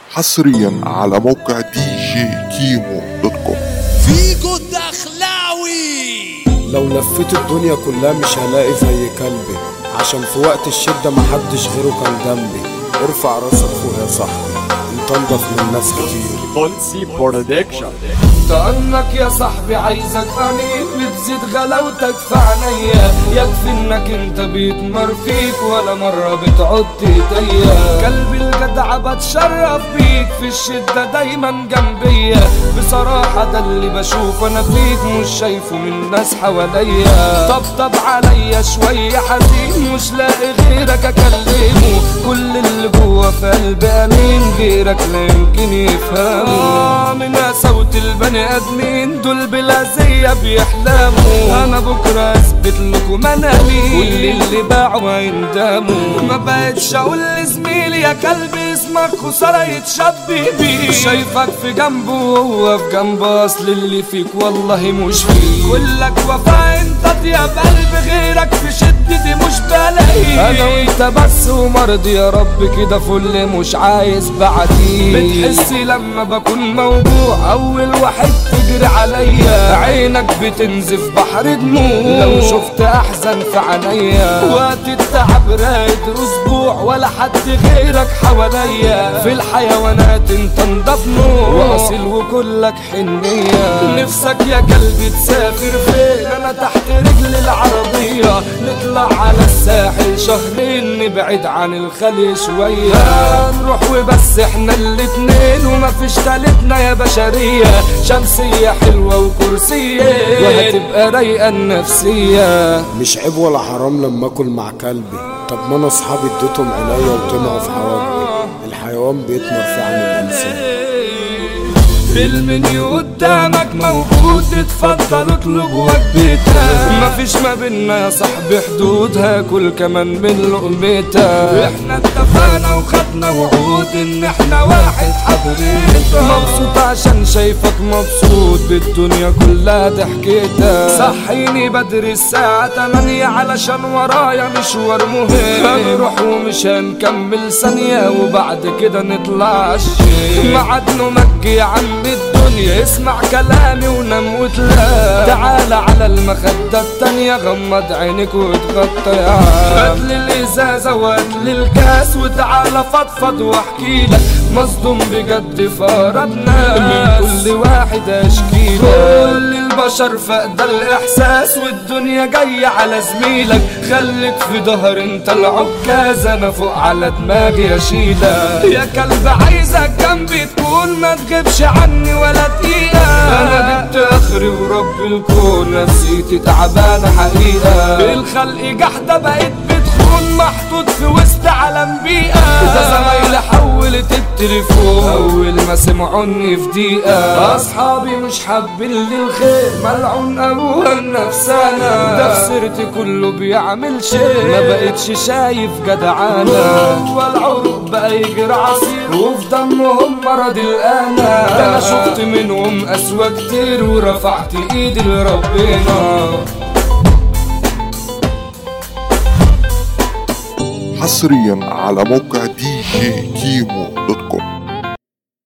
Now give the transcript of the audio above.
حصريا على موقع دي جي كيمو دوت كوم فيجو الدخلاوي لو لفيت الدنيا كلها مش هلاقي زي كلبي عشان في وقت الشدة محدش غيره كان جنبي ارفع راسك فوق يا صاحبي انت انضف من ناس كتير بولسي برودكشن كأنك يا صاحبي عايزك أنيق بتزيد غلاوتك في عينيا يكفي انك انت بيتمر فيك ولا مرة بتعد ايديا قلبي الجدع بتشرف بيك في الشدة دايما جنبيا بصراحة ده اللي بشوف انا فيك مش شايفه من ناس حواليا طبطب عليا شوية حزين مش لاقي غيرك اكلمه كل اللي جوا في قلبي امين غيرك لا يمكن يفهمه آه من صوت البني ادمين دول بلا زي بيحلموا انا بكره اثبت لكم انا مين كل اللي باعوا هيندموا ما بقتش اقول لزميلي يا كلبي اسمك خساره يتشبه بيه شايفك في جنبه وهو في جنب اصل اللي فيك والله مش فيه كلك وفا انت يا قلب غيرك في شدتي مش بلاقي انا وانت بس ومرضي يا رب كده فل مش عايز بعدين بتحسي لما بكون موجوع اول واحد تجري عليا عينك بتنزف بحر دموع لو شفت احزن في عينيا وقت التعب رايد اسبوع ولا حد غيرك حواليا في الحيوانات انت نضف نوع واصيل وكلك حنية نفسك يا قلبي تسافر فين انا تحت رجل العربية نطلع على الساحل شهرين نبعد عن الخلي شوية نروح وبس احنا الاتنين وما فيش تالتنا يا بشرية شمسية حلوة وكرسية وهتبقى رايقة النفسية مش عيب ولا حرام لما اكل مع كلبي طب ما انا اصحابي اديتهم عينيا وطمعوا في حواجبي الحيوان بيتمر في عن الانسان المنيو قدامك موجود اتفضل اطلب وجبتها مفيش ما بينا يا صاحبي حدود هاكل كمان من لقمتها احنا اتفقنا وخدنا وعود ان احنا واحد حضرتها مبسوط عشان شايفك مبسوط بالدنيا كلها ضحكتها صحيني بدري الساعة 8 علشان ورايا مشوار مهم هنروح ومش هنكمل ثانية وبعد كده نطلع الشيء ميعادنا مكي يا عم الدنيا اسمع كلامي ونام وتلا تعال على المخدة التانية غمض عينك وتغطى يا عم هاتلي الازازة وهاتلي الكاس وتعالى فضفض واحكي لك مصدوم بجد فربنا من كل واحد اشكيلك كل البشر فقد الاحساس والدنيا جاية على زميلك خليك في ظهر انت العكاز انا فوق على دماغي اشيلك يا كلب عايزك جنبي تكون ما تغيبش عني ولا دقيقة انا جبت اخري ورب الكون نفسيتي تعبانة حقيقة الخلق جحدة بقيت بتخون محطوط في وسط عالم بيئة ده زمايلي حولت التليفون اول ما سمعوني في دقيقة اصحابي مش حابين لي الخير ملعون ابوها النفسانة ده في سيرتي كله بيعمل شيء ما بقتش شايف جدعانة والعروق بقى يجري عصير وفي دمهم مرض الأنا ده انا شفت منهم اسوأ كتير ورفعت ايدي لربنا حصريا على موقع دي جي كيمو دوت كوم